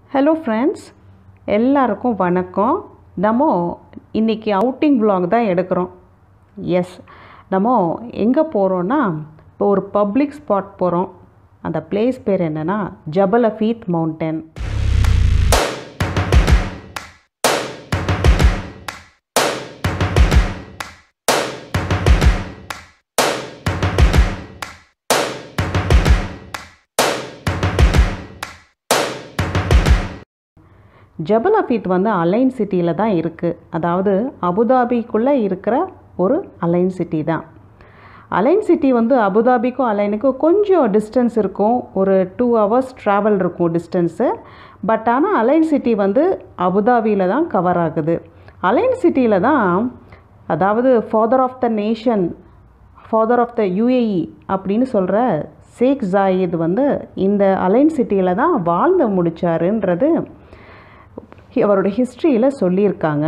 hello friends எல்லாருக்கும் வணக்கம் நம்ம இன்றைக்கி அவுட்டிங் vlog தான் எடுக்கிறோம் எஸ் நம்ம எங்கே போகிறோன்னா இப்போ ஒரு பப்ளிக் ஸ்பாட் போகிறோம் அந்த பிளேஸ் பேர் என்னென்னா ஜபல் அஃபீத் மவுண்டன் ஜபல் அஃபீத் வந்து அலைன் சிட்டியில் தான் இருக்குது அதாவது அபுதாபிக்குள்ளே இருக்கிற ஒரு அலைன் சிட்டி தான் அலைன் சிட்டி வந்து அபுதாபிக்கும் அலைனுக்கும் கொஞ்சம் டிஸ்டன்ஸ் இருக்கும் ஒரு டூ ஹவர்ஸ் ட்ராவல் இருக்கும் டிஸ்டன்ஸு பட் ஆனால் அலைன் சிட்டி வந்து அபுதாபியில் தான் கவர் ஆகுது அலைன் சிட்டியில் தான் அதாவது father of the nation father of the UAE அப்படின்னு சொல்கிற ஷேக் ஜாயித் வந்து இந்த அலைன் சிட்டியில் தான் வாழ்ந்து முடித்தாருன்றது அவரோட ஹிஸ்ட்ரியில் சொல்லியிருக்காங்க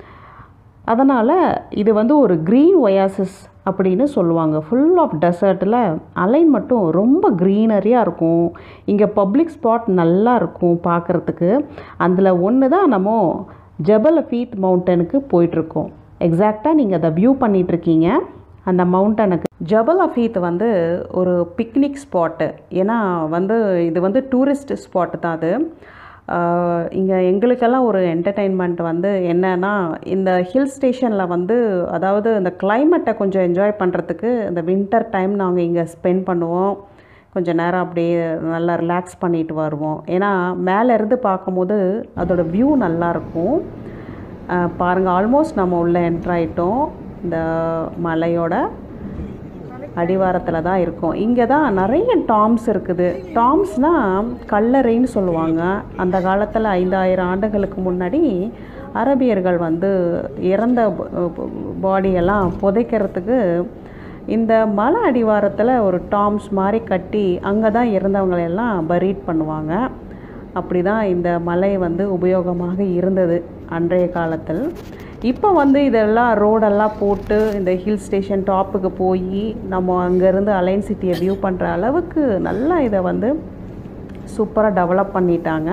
அதனால் இது வந்து ஒரு க்ரீன் ஒயாசிஸ் அப்படின்னு சொல்லுவாங்க ஃபுல் ஆஃப் டெசர்ட்டில் அலைன் மட்டும் ரொம்ப க்ரீனரியாக இருக்கும் இங்கே பப்ளிக் ஸ்பாட் நல்லா இருக்கும் பார்க்குறதுக்கு அதில் ஒன்று தான் நம்ம ஜபல் ஃபீத் மவுண்டனுக்கு போயிட்டுருக்கோம் எக்ஸாக்டாக நீங்கள் அதை வியூ பண்ணிகிட்ருக்கீங்க அந்த மவுண்டனுக்கு ஜபல் அஃபீத் வந்து ஒரு பிக்னிக் ஸ்பாட்டு ஏன்னா வந்து இது வந்து டூரிஸ்ட் ஸ்பாட்டு தான் அது இங்கே எங்களுக்கெல்லாம் ஒரு என்டர்டெயின்மெண்ட் வந்து என்னன்னா இந்த ஹில் ஸ்டேஷனில் வந்து அதாவது இந்த கிளைமேட்டை கொஞ்சம் என்ஜாய் பண்ணுறதுக்கு இந்த வின்டர் டைம் நாங்கள் இங்கே ஸ்பெண்ட் பண்ணுவோம் கொஞ்சம் நேரம் அப்படியே நல்லா ரிலாக்ஸ் பண்ணிட்டு வருவோம் ஏன்னா மேலேருந்து பார்க்கும்போது அதோட வியூ நல்லாயிருக்கும் பாருங்கள் ஆல்மோஸ்ட் நம்ம உள்ளே என்ட்ராயிட்டோம் இந்த மலையோட அடிவாரத்தில் தான் இருக்கும் இங்கே தான் நிறைய டாம்ஸ் இருக்குது டாம்ஸ்னால் கல்லறைன்னு சொல்லுவாங்க அந்த காலத்தில் ஐந்தாயிரம் ஆண்டுகளுக்கு முன்னாடி அரபியர்கள் வந்து இறந்த பாடியெல்லாம் புதைக்கிறதுக்கு இந்த மலை அடிவாரத்தில் ஒரு டாம்ஸ் மாதிரி கட்டி அங்கே தான் இறந்தவங்களெல்லாம் பரீட் பண்ணுவாங்க அப்படி தான் இந்த மலை வந்து உபயோகமாக இருந்தது அன்றைய காலத்தில் இப்போ வந்து இதெல்லாம் ரோடெல்லாம் போட்டு இந்த ஹில் ஸ்டேஷன் டாப்புக்கு போய் நம்ம அங்கேருந்து அலைன் சிட்டியை வியூ பண்ணுற அளவுக்கு நல்லா இதை வந்து சூப்பராக டெவலப் பண்ணிட்டாங்க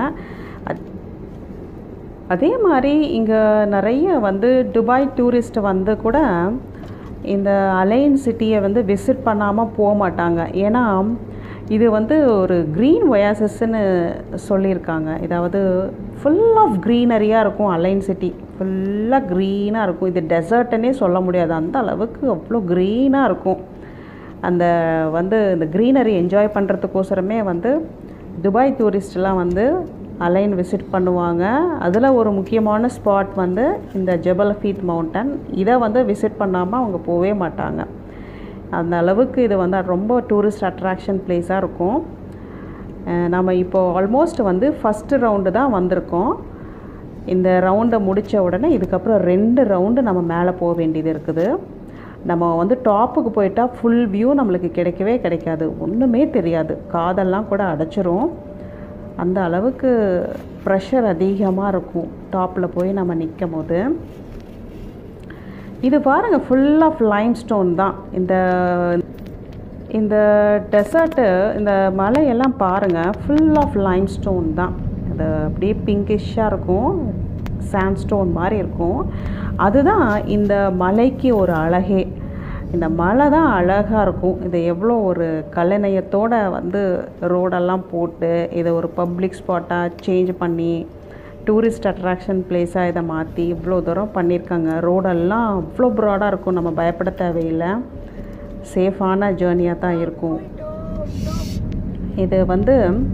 அதே மாதிரி இங்கே நிறைய வந்து துபாய் டூரிஸ்ட் வந்து கூட இந்த அலைன் சிட்டியை வந்து விசிட் பண்ணாமல் போக மாட்டாங்க ஏன்னா இது வந்து ஒரு க்ரீன் ஒயாசஸ்ன்னு சொல்லியிருக்காங்க இதாவது ஃபுல் ஆஃப் க்ரீனரியாக இருக்கும் அலைன் சிட்டி ஃபுல்லாக க்ரீனாக இருக்கும் இது டெசர்ட்டுன்னே சொல்ல முடியாது அந்த அளவுக்கு அவ்வளோ க்ரீனாக இருக்கும் அந்த வந்து இந்த க்ரீனரி என்ஜாய் பண்ணுறதுக்கோசரமே வந்து துபாய் டூரிஸ்ட்லாம் வந்து அலைன் விசிட் பண்ணுவாங்க அதில் ஒரு முக்கியமான ஸ்பாட் வந்து இந்த ஜபல் ஃபீத் மவுண்டன் இதை வந்து விசிட் பண்ணாமல் அவங்க போகவே மாட்டாங்க அந்த அளவுக்கு இது வந்து ரொம்ப டூரிஸ்ட் அட்ராக்ஷன் பிளேஸாக இருக்கும் நம்ம இப்போது ஆல்மோஸ்ட் வந்து ஃபஸ்ட்டு ரவுண்டு தான் வந்திருக்கோம் இந்த ரவுண்டை முடித்த உடனே இதுக்கப்புறம் ரெண்டு ரவுண்டு நம்ம மேலே போக வேண்டியது இருக்குது நம்ம வந்து டாப்புக்கு போயிட்டால் ஃபுல் வியூ நம்மளுக்கு கிடைக்கவே கிடைக்காது ஒன்றுமே தெரியாது காதெல்லாம் கூட அடைச்சிரும் அந்த அளவுக்கு ப்ரெஷர் அதிகமாக இருக்கும் டாப்பில் போய் நம்ம நிற்கும் போது இது பாருங்கள் ஃபுல் ஆஃப் லைம் ஸ்டோன் தான் இந்த இந்த டெசர்ட்டு இந்த மலையெல்லாம் பாருங்கள் ஃபுல் ஆஃப் லைம் ஸ்டோன் தான் அது அப்படியே பிங்கிஷாக இருக்கும் சாண்ட் ஸ்டோன் மாதிரி இருக்கும் அதுதான் இந்த மலைக்கு ஒரு அழகே இந்த மலை தான் அழகாக இருக்கும் இதை எவ்வளோ ஒரு கலைநயத்தோடு வந்து ரோடெல்லாம் போட்டு இதை ஒரு பப்ளிக் ஸ்பாட்டாக சேஞ்ச் பண்ணி டூரிஸ்ட் அட்ராக்ஷன் பிளேஸாக இதை மாற்றி இவ்வளோ தூரம் பண்ணியிருக்காங்க ரோடெல்லாம் அவ்வளோ ப்ராடாக இருக்கும் நம்ம பயப்பட தேவையில்லை சேஃபான ஜேர்னியாக தான் இருக்கும் இது வந்து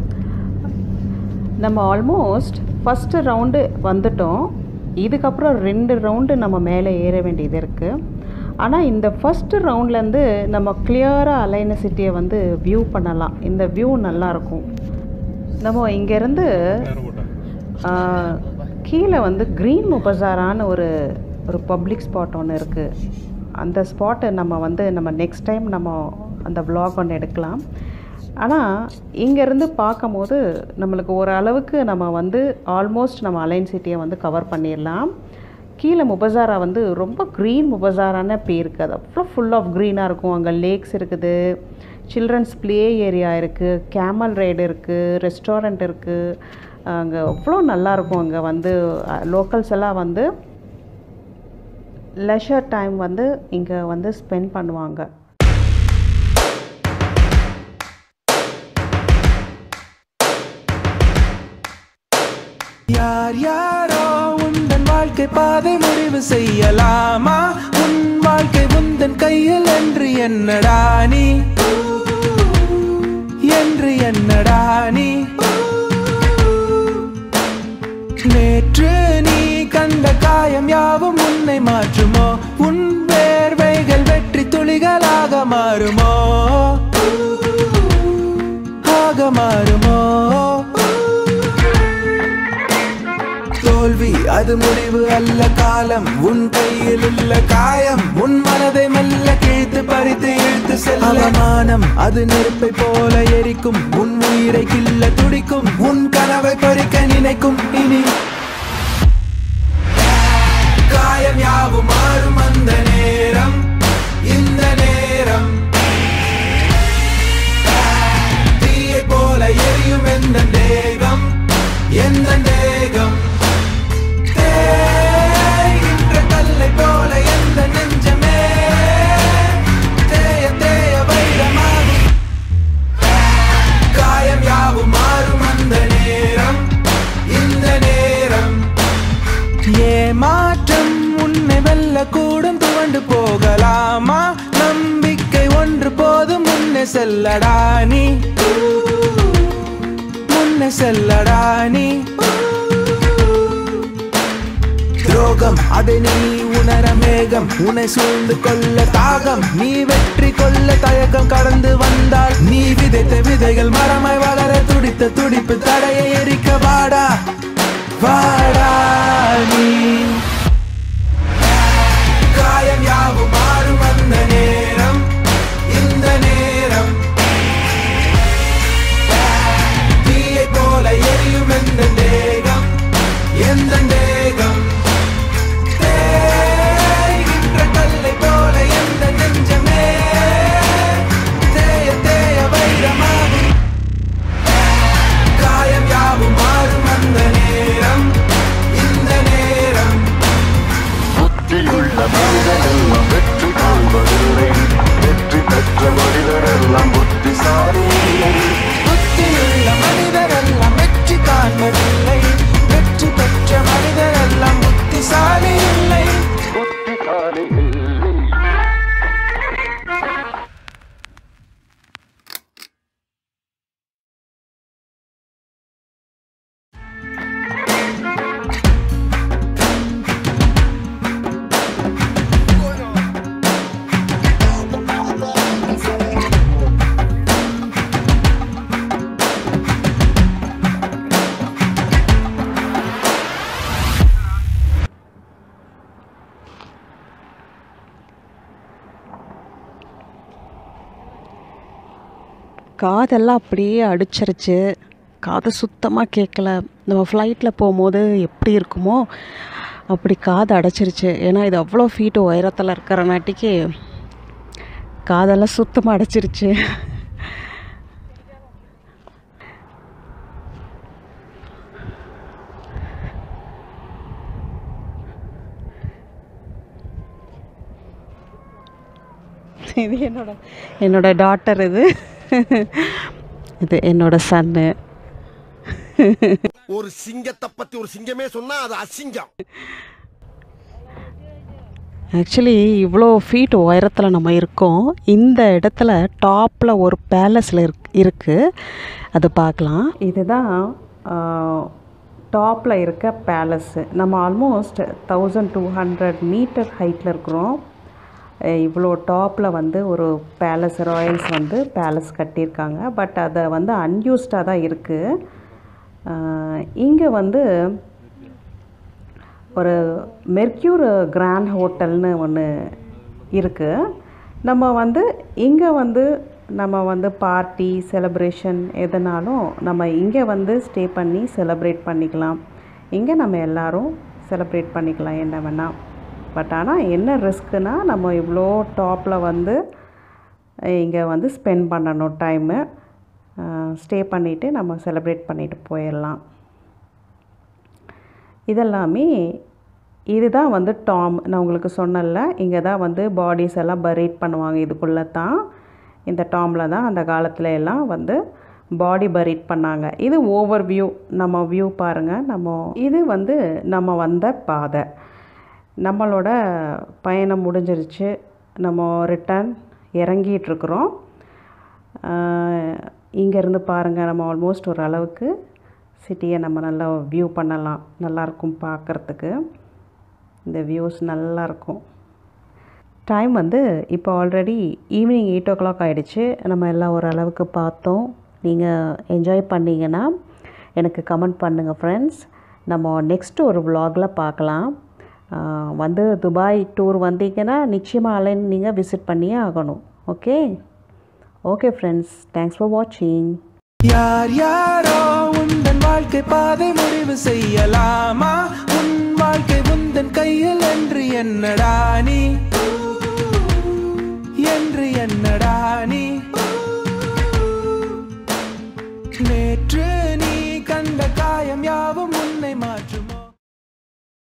நம்ம ஆல்மோஸ்ட் ஃபஸ்ட்டு ரவுண்டு வந்துட்டோம் இதுக்கப்புறம் ரெண்டு ரவுண்டு நம்ம மேலே ஏற வேண்டியது இருக்குது ஆனால் இந்த ஃபஸ்ட்டு ரவுண்ட்லேருந்து நம்ம கிளியராக அலைன சிட்டியை வந்து வியூ பண்ணலாம் இந்த வியூ நல்லாயிருக்கும் நம்ம இங்கேருந்து கீழே வந்து க்ரீன் முபசாரான ஒரு ஒரு பப்ளிக் ஸ்பாட் ஒன்று இருக்குது அந்த ஸ்பாட்டை நம்ம வந்து நம்ம நெக்ஸ்ட் டைம் நம்ம அந்த விலாக் ஒன்று எடுக்கலாம் ஆனால் இங்கேருந்து பார்க்கும்போது நம்மளுக்கு ஓரளவுக்கு நம்ம வந்து ஆல்மோஸ்ட் நம்ம அலைன் சிட்டியை வந்து கவர் பண்ணிடலாம் கீழே முபசாரா வந்து ரொம்ப க்ரீன் முபசாரான பேருக்கு அது அவ்வளோ ஃபுல் ஆஃப் க்ரீனாக இருக்கும் அங்கே லேக்ஸ் இருக்குது சில்ட்ரன்ஸ் ப்ளே ஏரியா இருக்குது கேமல் ரைடு இருக்குது ரெஸ்டாரண்ட் இருக்குது அங்கே அவ்வளோ நல்லாயிருக்கும் அங்கே வந்து லோக்கல்ஸ் எல்லாம் வந்து லெஷர் டைம் வந்து இங்கே வந்து ஸ்பெண்ட் பண்ணுவாங்க யார் யாரோ உந்தன் வாழ்க்கை பாதை முடிவு செய்யலாமா உன் வாழ்க்கை உந்தன் கையில் என்று என்னடா நீ என்று என்னடா நீ நேற்று நீ கண்ட காயம் யாவும் உன்னை மாற்றுமோ உன் வேர்வைகள் வெற்றி துளிகளாக மாறுமோ ஆக மாறுமோ தோல்வி அது முடிவு அல்ல காலம் உன் கையில் உள்ள காயம் உன் மனதை மெல்ல கிழித்து பறித்து இழுத்து செல்ல அவமானம் அது நெருப்பை போல எரிக்கும் உன் உயிரை கிள்ள துடிக்கும் உன் கனவை பறிக்க நினைக்கும் இனி காயம் யாவும் மாறும் அந்த நேரம் இந்த நேரம் தீயை போல எரியும் எந்த தேகம் எந்த தேகம் தேய்கின்ற கல்லை போல எந்த நெஞ்சமே தேய தேய வைரமாகும் காயம் யாவும் மாறும் அந்த நேரம் இந்த நேரம் ஏமாற்றம் உன்னை வெல்ல கூடும் துவண்டு போகலாமா நம்பிக்கை ஒன்று போதும் முன்னே செல்லடா நீ முன்னே செல்லடா நீ துரோகம் அதை நீ உணர மேகம் உன்னை சூழ்ந்து கொள்ள தாகம் நீ வெற்றி கொள்ள தயக்கம் கடந்து வந்தால் நீ விதைத்த விதைகள் மரமாய் வளர துடித்த துடிப்பு தடையை எரிக்க வாடா வாடா நீ காயம் யாவும் மாறும் அந்த நேரம் இந்த நேரம் தீயை போல எரியும் எந்த தேகம் எந்த தேகம் தேய்கின்ற கல்லை போல எந்த நெஞ்சமே தேய தேய வைரமாகும் காயம் யாவும் மாறும் அந்த நேரம் இந்த நேரம் புத்தியுள்ள மனிதனெல்லாம் வெற்றி காண்பதில்லை வெற்றி பெற்ற மனிதரெல்லாம் புத்திசாலி புத்தியுள்ள மனிதரெல்லாம் வெற்றி காண்பதில்லை வெற்றி பெற்ற மனிதரெல்லாம் புத்திசாலி இல்லை புத்திசாலி இல்லை காதெல்லாம் அப்படியே அடிச்சிருச்சு காது சுத்தமாக கேட்கல நம்ம ஃப்ளைட்டில் போகும்போது எப்படி இருக்குமோ அப்படி காது அடைச்சிருச்சு ஏன்னா இது அவ்வளோ ஃபீட்டு உயரத்தில் இருக்கிறனாட்டிக்கு காதெல்லாம் சுத்தமாக அடைச்சிருச்சு இது என்னோட என்னோட டாட்டர் இது இது என்னோட சன்னு ஒரு சிங்கத்தை பத்தி ஒரு சிங்கமே சொன்னா அது அசிங்கம் ஆக்சுவலி இவ்வளோ ஃபீட் உயரத்தில் நம்ம இருக்கோம் இந்த இடத்துல டாப்பில் ஒரு பேலஸில் இருக் இருக்குது அது பார்க்கலாம் இதுதான் டாப்பில் இருக்க பேலஸ்ஸு நம்ம almost thousand two hundred meter ஹைட்டில் இருக்கிறோம் அஹ் இவ்வளோ டாப்பில் வந்து ஒரு பேலஸ் ராயல்ஸ் வந்து பேலஸ் கட்டியிருக்காங்க பட் அதை வந்து அன்யூஸ்டாக தான் இருக்குது இங்கே வந்து ஒரு மெர்க்யூர் கிராண்ட் ஹோட்டல்னு ஒன்று இருக்குது நம்ம வந்து இங்கே வந்து நம்ம வந்து பார்ட்டி செலிப்ரேஷன் எதுனாலும் நம்ம இங்கே வந்து ஸ்டே பண்ணி செலிப்ரேட் பண்ணிக்கலாம் இங்கே நம்ம எல்லாரும் செலிப்ரேட் பண்ணிக்கலாம் என்ன வேணால் பட் ஆனால் என்ன ரிஸ்க்குனா நம்ம இவ்வளோ டாப்பில் வந்து இங்கே வந்து ஸ்பெண்ட் பண்ணணும் டைமு ஸ்டே பண்ணிவிட்டு நம்ம செலிப்ரேட் பண்ணிட்டு போயிடலாம் இதெல்லாமே இதுதான் வந்து டாம் நான் உங்களுக்கு சொன்னல இங்கே தான் வந்து பாடிஸ் எல்லாம் பரேட் பண்ணுவாங்க இதுக்குள்ளே தான் இந்த டாமில் தான் அந்த காலத்தில் எல்லாம் வந்து பாடி பரேட் பண்ணாங்க இது ஓவர் வியூ நம்ம வியூ பாருங்கள் நம்ம இது வந்து நம்ம வந்த பாதை நம்மளோட பயணம் முடிஞ்சிருச்சு நம்ம ரிட்டர்ன் இறங்கிட்டுருக்குறோம் இங்கேருந்து பாருங்கள் நம்ம ஆல்மோஸ்ட் ஒரு அளவுக்கு சிட்டியை நம்ம நல்லா வியூ பண்ணலாம் நல்லாயிருக்கும் பார்க்குறதுக்கு இந்த வியூஸ் நல்லாயிருக்கும் டைம் வந்து இப்போ already evening eight o'clock ஆகிடுச்சு நம்ம எல்லாம் ஓரளவுக்கு பார்த்தோம் நீங்கள் என்ஜாய் பண்ணீங்கன்னா எனக்கு கமெண்ட் பண்ணுங்கள் ஃப்ரெண்ட்ஸ் நம்ம நெக்ஸ்ட் ஒரு vlogல பார்க்கலாம் ஆஹ் வந்து துபாய் டூர் வந்தீங்கன்னா நிச்சயமாக அலைன் நீங்கள் விசிட் பண்ணியே ஆகணும் okay okay friends thanks for வாட்சிங் யார் யாரோ உந்தன் வாழ்க்கை பாதை முடிவு செய்யலாமா உன் வாழ்க்கை உந்தன் கையில் என்று என்னடா நீ என்று என்னடா நீ நேற்று நீ கண்ட காயம் யாவும் உன்னை மாற்றும்